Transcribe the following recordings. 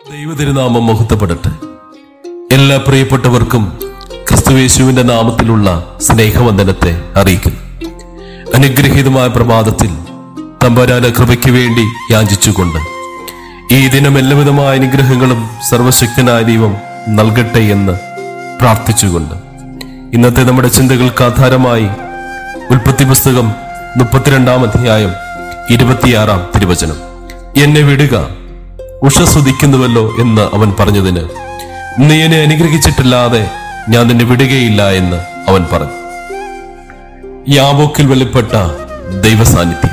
ദൈവതിരുനാമം മഹത്വപ്പെടട്ടെ എല്ലാ പ്രിയപ്പെട്ടവർക്കും ക്രിസ്തുവേശുവിന്റെ നാമത്തിലുള്ള സ്നേഹവന്ദനത്തെ അറിയിക്കുന്നു അനുഗ്രഹീതമായ പ്രഭാതത്തിൽ തമ്പരാന കൃപയ്ക്ക് വേണ്ടി യാചിച്ചുകൊണ്ട് ഈ ദിനം എല്ലാവിധമായ അനുഗ്രഹങ്ങളും സർവശക്തനായ ദൈവം നൽകട്ടെ എന്ന് പ്രാർത്ഥിച്ചുകൊണ്ട് ഇന്നത്തെ നമ്മുടെ ചിന്തകൾക്ക് ആധാരമായി ഉൽപ്പത്തി പുസ്തകം മുപ്പത്തിരണ്ടാം അധ്യായം ഇരുപത്തിയാറാം തിരുവചനം എന്നെ വിടുക ഉഷസ്തുതിക്കുന്നുവല്ലോ എന്ന് അവൻ പറഞ്ഞതിന് നീ എന്നെ അനുഗ്രഹിച്ചിട്ടില്ലാതെ ഞാൻ നിന്നെ വിടുകയില്ല എന്ന് അവൻ പറഞ്ഞു യാബോക്കിൽ വെളിപ്പെട്ട ദൈവസാന്നിധ്യം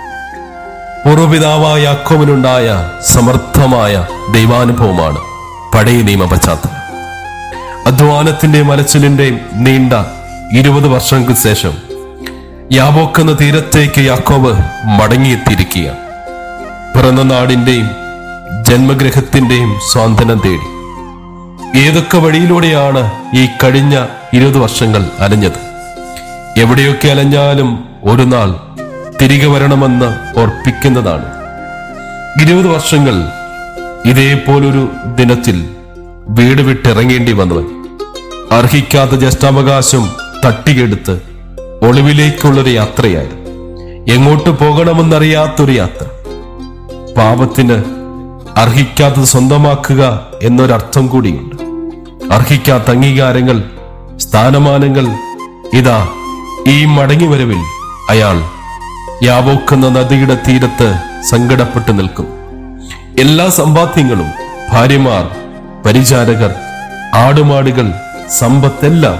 പൂർവപിതാവായ യാക്കോവിനുണ്ടായ സമർത്ഥമായ ദൈവാനുഭവമാണ് പഴയ നിയമ പശ്ചാത്തലം അധ്വാനത്തിന്റെയും അലച്ചിലിന്റെയും നീണ്ട ഇരുപത് വർഷങ്ങൾക്ക് ശേഷം യാബോക്ക് എന്ന തീരത്തേക്ക് യാക്കോബ് മടങ്ങിയെത്തിയിരിക്കുകയാണ് പിറന്ന നാടിന്റെയും ജന്മഗ്രഹത്തിന്റെയും സ്വാതന്ത്ര്യം തേടി ഏതൊക്കെ വഴിയിലൂടെയാണ് ഈ കഴിഞ്ഞ ഇരുപത് വർഷങ്ങൾ അലഞ്ഞത് എവിടെയൊക്കെ അലഞ്ഞാലും ഒരു നാൾ തിരികെ വരണമെന്ന് ഓർപ്പിക്കുന്നതാണ് ഇരുപത് വർഷങ്ങൾ ഇതേപോലൊരു ദിനത്തിൽ വീട് വിട്ടിറങ്ങേണ്ടി വന്നവൻ അർഹിക്കാത്ത ജ്യേഷ്ഠാവകാശം തട്ടിയെടുത്ത് ഒളിവിലേക്കുള്ളൊരു യാത്രയായിരുന്നു എങ്ങോട്ട് പോകണമെന്നറിയാത്തൊരു യാത്ര പാപത്തിന് അർഹിക്കാത്തത് സ്വന്തമാക്കുക എന്നൊരർത്ഥം കൂടിയുണ്ട് അർഹിക്കാത്ത അംഗീകാരങ്ങൾ സ്ഥാനമാനങ്ങൾ ഇതാ ഈ മടങ്ങിവരവിൽ അയാൾ യാവോക്കുന്ന നദിയുടെ തീരത്ത് സങ്കടപ്പെട്ടു നിൽക്കും എല്ലാ സമ്പാദ്യങ്ങളും ഭാര്യമാർ പരിചാരകർ ആടുമാടുകൾ സമ്പത്തെല്ലാം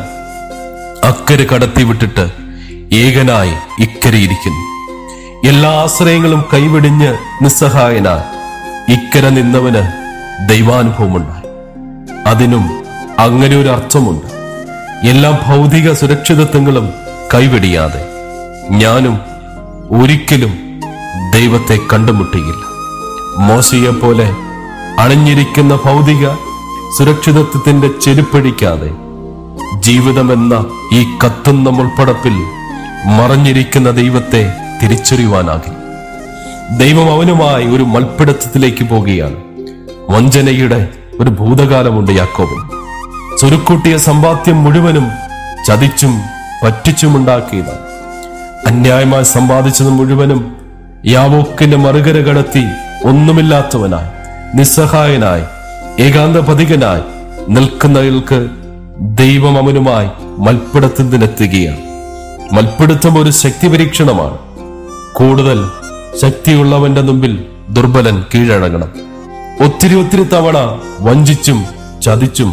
അക്കരെ കടത്തിവിട്ടിട്ട് ഏകനായി ഇക്കരെ ഇരിക്കുന്നു എല്ലാ ആശ്രയങ്ങളും കൈവെടിഞ്ഞ് നിസ്സഹായനായി ഇക്കരെ നിന്നവന് ദൈവാനുഭവമുണ്ടായി അതിനും അങ്ങനെ ഒരു അർത്ഥമുണ്ട് എല്ലാ ഭൗതിക സുരക്ഷിതത്വങ്ങളും കൈവെടിയാതെ ഞാനും ഒരിക്കലും ദൈവത്തെ കണ്ടുമുട്ടിയില്ല മോശയെ പോലെ അണിഞ്ഞിരിക്കുന്ന ഭൗതിക സുരക്ഷിതത്വത്തിന്റെ ചെരുപ്പടിക്കാതെ ജീവിതമെന്ന ഈ കത്തുന്ന മുൾപ്പടപ്പിൽ മറഞ്ഞിരിക്കുന്ന ദൈവത്തെ തിരിച്ചറിയുവാനാകില്ല ദൈവം അവനുമായി ഒരു മൽപ്പിടുത്തത്തിലേക്ക് പോകുകയാണ് വഞ്ചനയുടെ ഒരു ഭൂതകാലമുണ്ട് യാക്കോബിന് ചുരുക്കൂട്ടിയ സമ്പാദ്യം മുഴുവനും ചതിച്ചും പറ്റിച്ചുമുണ്ടാക്കിയതാണ് അന്യായമായി സമ്പാദിച്ചത് മുഴുവനും യാവോക്കിന്റെ മറുകര കടത്തി ഒന്നുമില്ലാത്തവനായി നിസ്സഹായനായി ഏകാന്തപതികനായി നിൽക്കുന്നവർക്ക് ദൈവം അവനുമായി മൽപ്പിടുത്തത്തിനെത്തുകയാണ് മൽപ്പിടുത്തം ഒരു ശക്തി പരീക്ഷണമാണ് കൂടുതൽ ശക്തിയുള്ളവന്റെ മുമ്പിൽ ദുർബലൻ കീഴടങ്ങണം ഒത്തിരി ഒത്തിരി തവണ വഞ്ചിച്ചും ചതിച്ചും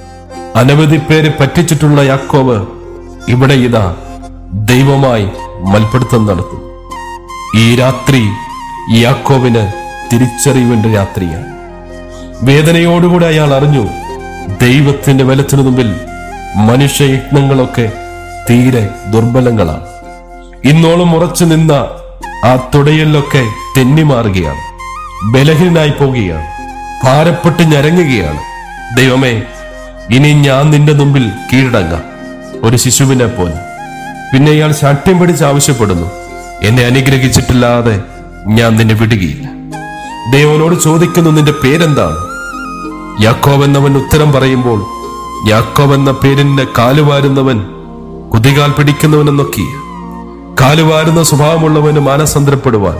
അനവധി പേരെ പറ്റിച്ചിട്ടുള്ള യാക്കോവ് ഇവിടെ ഇതാ ദൈവമായി മൽപ്പിടുത്തം നടത്തും ഈ രാത്രി യാക്കോവിന് തിരിച്ചറിവിന്റെ രാത്രിയാണ് വേദനയോടുകൂടി അയാൾ അറിഞ്ഞു ദൈവത്തിന്റെ ബലത്തിനു മുമ്പിൽ മനുഷ്യയത്നങ്ങളൊക്കെ തീരെ ദുർബലങ്ങളാണ് ഇന്നോളം ഉറച്ചു നിന്ന ആ തുടയലൊക്കെ തെന്നിമാറുകയാണ് ബലഹീനായി പോവുകയാണ് ഭാരപ്പെട്ട് ഞരങ്ങുകയാണ് ദൈവമേ ഇനി ഞാൻ നിന്റെ മുമ്പിൽ കീഴടങ്ങാം ഒരു ശിശുവിനെ പോലെ പിന്നെ ഇയാൾ ശാഠ്യം പിടിച്ച് ആവശ്യപ്പെടുന്നു എന്നെ അനുഗ്രഹിച്ചിട്ടില്ലാതെ ഞാൻ നിന്നെ വിടുകയില്ല ദൈവനോട് ചോദിക്കുന്നു നിന്റെ പേരെന്താണ് യാക്കോബ് എന്നവൻ ഉത്തരം പറയുമ്പോൾ യാക്കോബ് എന്ന പേരിന്റെ കാലുവാരുന്നവൻ കുതികാൽ പിടിക്കുന്നവനെന്നൊക്കെ കാലുവാരുന്ന സ്വഭാവമുള്ളവന് മാനസന്തരപ്പെടുവാൻ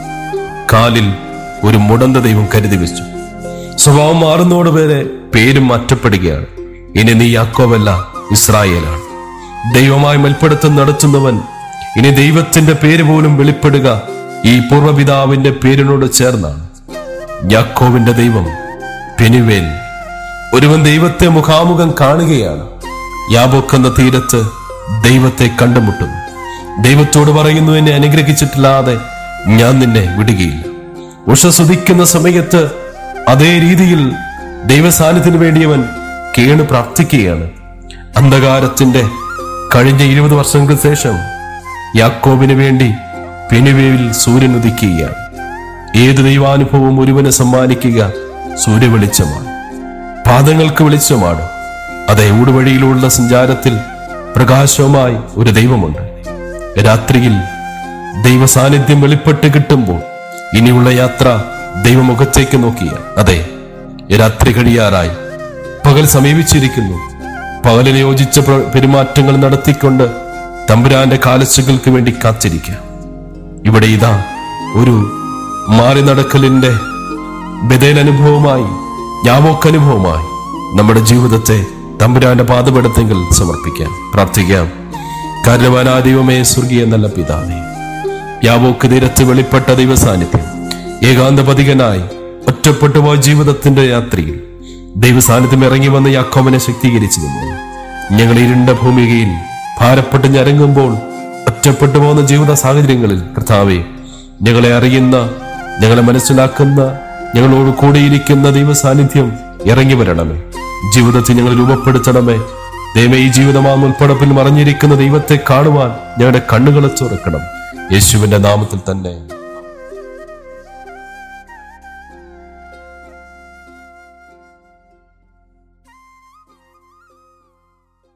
കാലിൽ ഒരു മുടന്ത ദൈവം കരുതി വെച്ചു സ്വഭാവം മാറുന്നോട് വരെ പേരും മാറ്റപ്പെടുകയാണ് ഇനി നീ യാക്കോവല്ല ഇസ്രായേലാണ് ദൈവമായി മൽപ്പിടുത്തം നടത്തുന്നവൻ ഇനി ദൈവത്തിന്റെ പേര് പോലും വെളിപ്പെടുക ഈ പൂർവ്വപിതാവിന്റെ പേരിനോട് ചേർന്നാണ് യാക്കോവിന്റെ ദൈവം പെനുവേൽ ഒരുവൻ ദൈവത്തെ മുഖാമുഖം കാണുകയാണ് യാബോക്കെന്ന തീരത്ത് ദൈവത്തെ കണ്ടുമുട്ടുന്നു ദൈവത്തോട് പറയുന്നു എന്നെ അനുഗ്രഹിച്ചിട്ടില്ലാതെ ഞാൻ നിന്നെ വിടുകയില്ല ഉഷസുദിക്കുന്ന സമയത്ത് അതേ രീതിയിൽ ദൈവസാന്നിധ്യത്തിന് വേണ്ടിയവൻ കേണ് പ്രാർത്ഥിക്കുകയാണ് അന്ധകാരത്തിന്റെ കഴിഞ്ഞ ഇരുപത് വർഷങ്ങൾക്ക് ശേഷം യാക്കോബിന് വേണ്ടി പെനുവേവിൽ സൂര്യൻ ഉദിക്കുകയാണ് ഏത് ദൈവാനുഭവം ഒരുവന് സമ്മാനിക്കുക സൂര്യവെളിച്ചമാണ് പാദങ്ങൾക്ക് വെളിച്ചമാണ് അതെ ഊടുവഴിയിലുള്ള സഞ്ചാരത്തിൽ പ്രകാശവുമായി ഒരു ദൈവമുണ്ട് രാത്രിയിൽ ദൈവ സാന്നിധ്യം വെളിപ്പെട്ട് കിട്ടുമ്പോൾ ഇനിയുള്ള യാത്ര ദൈവമുഖത്തേക്ക് നോക്കിയ അതെ രാത്രി കഴിയാറായി പകൽ സമീപിച്ചിരിക്കുന്നു പകലിന് യോജിച്ച പ്ര- പെരുമാറ്റങ്ങൾ നടത്തിക്കൊണ്ട് തമ്പുരാന്റെ കാലശകൾക്ക് വേണ്ടി കാത്തിരിക്കുക ഇവിടെ ഇതാ ഒരു മാറി നടക്കലിന്റെ ബദൽ അനുഭവമായി യാവോക്ക് അനുഭവമായി നമ്മുടെ ജീവിതത്തെ തമ്പുരാന്റെ പാതപെടുത്തെങ്കിൽ സമർപ്പിക്കാം പ്രാർത്ഥിക്കാം കാരണവാനാ ദൈവമേ സ്വർഗീയ നല്ല പിതാവേ യാവോക്ക് തീരത്ത് വെളിപ്പെട്ട ദൈവ സാന്നിധ്യം ഏകാന്തപതികനായി ഒറ്റപ്പെട്ടുപോയ ജീവിതത്തിന്റെ യാത്രയിൽ ദൈവ സാന്നിധ്യം ഇറങ്ങി വന്ന് യാക്കോബനെ ശക്തീകരിച്ചു നിന്നു ഞങ്ങൾ ഇരുണ്ട ഭൂമികയിൽ ഭാരപ്പെട്ട് ഞരങ്ങുമ്പോൾ ഒറ്റപ്പെട്ടു പോകുന്ന ജീവിത സാഹചര്യങ്ങളിൽ കർത്താവെ ഞങ്ങളെ അറിയുന്ന ഞങ്ങളെ മനസ്സിലാക്കുന്ന ഞങ്ങളോട് കൂടിയിരിക്കുന്ന ദൈവ സാന്നിധ്യം ഇറങ്ങി വരണമേ ജീവിതത്തിൽ ഞങ്ങൾ രൂപപ്പെടുത്തണമേ ദൈവം ഈ ജീവിതമാം ഉൾപ്പടപ്പിൽ മറഞ്ഞിരിക്കുന്ന ദൈവത്തെ കാണുവാൻ ഞങ്ങളുടെ കണ്ണുകളെ തുറക്കണം യേശുവിന്റെ നാമത്തിൽ തന്നെ